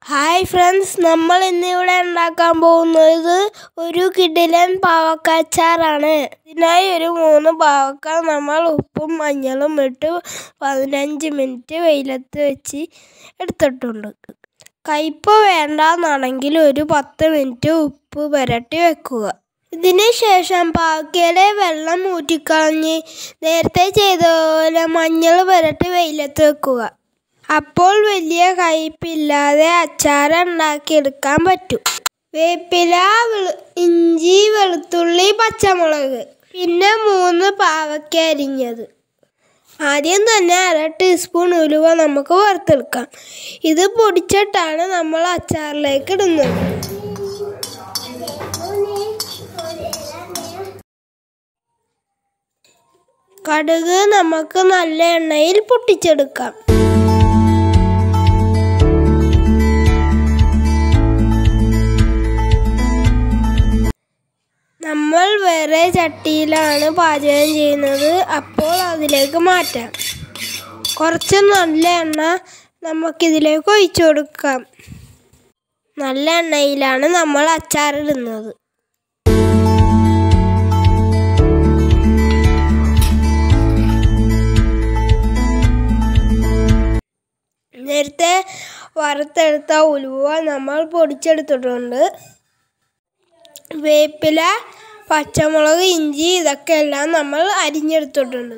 hi friends നമ്മൾ ഇന്നിവിടെ ഉണ്ടാക്കാൻ പോകുന്നത് ഒരു കിടിലൻ പാവക്കച്ചാറാണ് ഇതിനായി ഒരു മൂന്ന് പാവക്ക നമ്മൾ ഉപ്പും മഞ്ഞളും ഇട്ട് പതിനഞ്ച് മിനിറ്റ് വെയിലത്ത് വെച്ച് എടുത്തിട്ടുണ്ട് കയ്പ്പ് വേണ്ടാന്നാണെങ്കിൽ ഒരു പത്ത് മിനിറ്റ് ഉപ്പ് പുരട്ടി വെക്കുക ഇതിന് ശേഷം പാവക്കയിലെ വെള്ളം ഊറ്റിക്കളഞ്ഞ് നേരത്തെ ചെയ്ത പോലെ മഞ്ഞൾ പുരട്ടി വെയിലത്ത് വെക്കുക അപ്പോൾ വലിയ കയ്പില്ലാതെ അച്ചാർ ഉണ്ടാക്കിയെടുക്കാൻ പറ്റും വേപ്പില വെളു- ഇഞ്ചി വെളുത്തുള്ളി പച്ചമുളക് പിന്നെ മൂന്ന് പാവയ്ക്ക അരിഞ്ഞത് ആദ്യം തന്നെ അര ടീസ്പൂൺ ഉലുവ നമുക്ക് വറുത്തെടുക്കാം ഇത് പൊടിച്ചിട്ടാണ് നമ്മൾ അച്ചാറിലേക്ക് ഇടുന്നത് കടുക് നമുക്ക് നല്ല എണ്ണയിൽ പൊട്ടിച്ചെടുക്കാം നമ്മൾ വേറെ ചട്ടിയിലാണ് പാചകം ചെയ്യുന്നത് അപ്പോൾ അതിലേക്ക് മാറ്റാം കുറച്ച് നല്ല എണ്ണ നമുക്കിതിലേക്ക് ഒഴിച്ചു കൊടുക്കാം നല്ല എണ്ണയിലാണ് നമ്മൾ അച്ചാറിടുന്നത് നേരത്തെ വറുത്തെടുത്ത ഉലുവ നമ്മൾ പൊടിച്ചെടുത്തിട്ടുണ്ട് വേപ്പില പച്ചമുളക് ഇഞ്ചി ഇതൊക്കെ എല്ലാം നമ്മൾ അരിഞ്ഞെടുത്തിട്ടുണ്ട്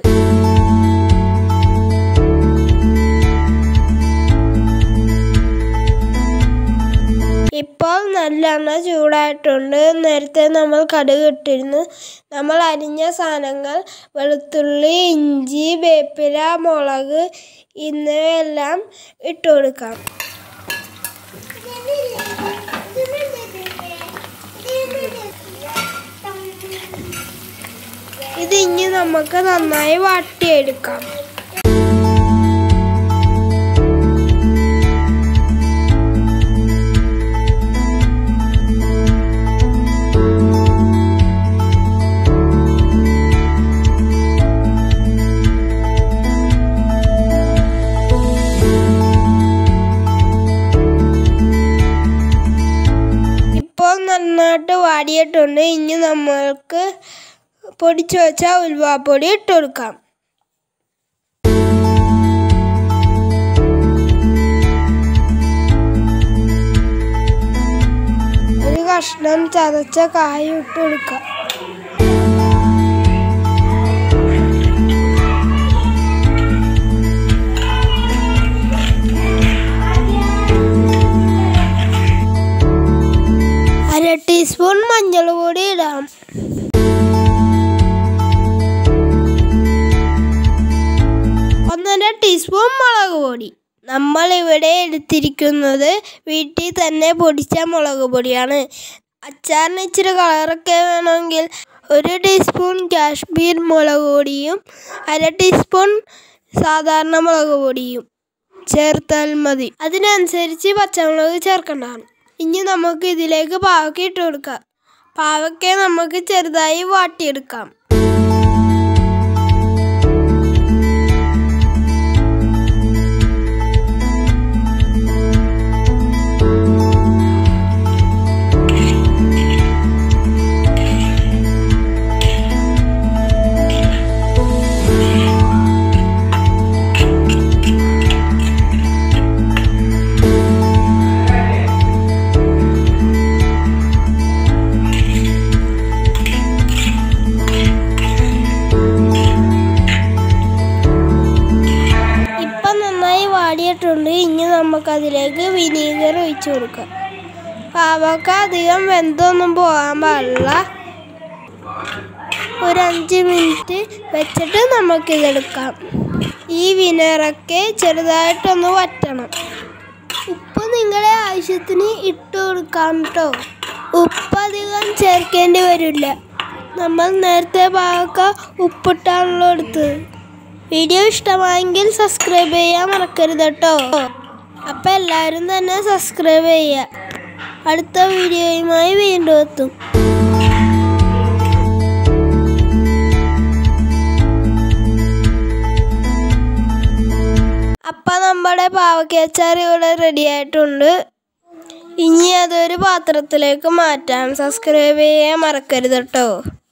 ഇപ്പോൾ നല്ലെണ്ണ ചൂടായിട്ടുണ്ട് നേരത്തെ നമ്മൾ കടുക് ഇട്ടിരുന്നു നമ്മൾ അരിഞ്ഞ സാധനങ്ങൾ വെളുത്തുള്ളി ഇഞ്ചി വേപ്പില മുളക് എന്നിവയെല്ലാം ഇട്ട് കൊടുക്കാം ഇത് ഇനി നമുക്ക് നന്നായി വാട്ടിയെടുക്കാം ഇപ്പോൾ നന്നായിട്ട് വാടിയിട്ടുണ്ട് ഇനി നമ്മൾക്ക് പൊടിച്ചു വെച്ച ഉലുവാപ്പൊടി ഇട്ട് കൊടുക്കാം ഒരു കഷ്ണം ചതച്ച കായ ഇട്ട് കൊടുക്കാം അര ടീസ്പൂൺ മഞ്ഞൾ പൊടി ഇടാം ഒന്നര ടീസ്പൂൺ മുളക് പൊടി നമ്മൾ ഇവിടെ എടുത്തിരിക്കുന്നത് വീട്ടിൽ തന്നെ പൊടിച്ച മുളക് പൊടിയാണ് അച്ചാറിന് ഇച്ചിരി കളറൊക്കെ വേണമെങ്കിൽ ഒരു ടീസ്പൂൺ കാശ്മീർ മുളക് പൊടിയും അര ടീസ്പൂൺ സാധാരണ മുളക് പൊടിയും ചേർത്താൽ മതി അതിനനുസരിച്ച് പച്ചമുളക് ചേർക്കേണ്ടതാണ് ഇനി നമുക്ക് ഇതിലേക്ക് പാവയ്ക്ക ഇട്ട് കൊടുക്കാം പാവയ്ക്ക നമുക്ക് ചെറുതായി വാട്ടിയെടുക്കാം ഇപ്പം നന്നായി വാടിയിട്ടുണ്ട് ഇനി നമുക്കതിലേക്ക് വിനീഗർ ഒഴിച്ചു കൊടുക്കാം പാവക്ക അധികം വെന്തൊന്നും പോകാൻ പാടില്ല ഒരു അഞ്ച് മിനിറ്റ് വെച്ചിട്ട് നമുക്കിതെടുക്കാം ഈ വിനറൊക്കെ ചെറുതായിട്ടൊന്ന് വറ്റണം ഉപ്പ് നിങ്ങളുടെ ആവശ്യത്തിന് ഇട്ട് കൊടുക്കാം കേട്ടോ ഉപ്പ് അധികം ചേർക്കേണ്ടി വരില്ല നമ്മൾ നേരത്തെ പാവക്ക ഉപ്പിട്ടാണല്ലോ എടുത്തത് വീഡിയോ ഇഷ്ടമായെങ്കിൽ സബ്സ്ക്രൈബ് ചെയ്യാൻ മറക്കരുത് കേട്ടോ അപ്പം എല്ലാവരും തന്നെ സബ്സ്ക്രൈബ് ചെയ്യുക അടുത്ത വീഡിയോയുമായി വീണ്ടും എത്തും അപ്പം നമ്മുടെ പാവയ്ക്ക അച്ചാർ ഇവിടെ റെഡി ആയിട്ടുണ്ട് ഇനി അതൊരു പാത്രത്തിലേക്ക് മാറ്റാം സബ്സ്ക്രൈബ് ചെയ്യാൻ മറക്കരുത് കേട്ടോ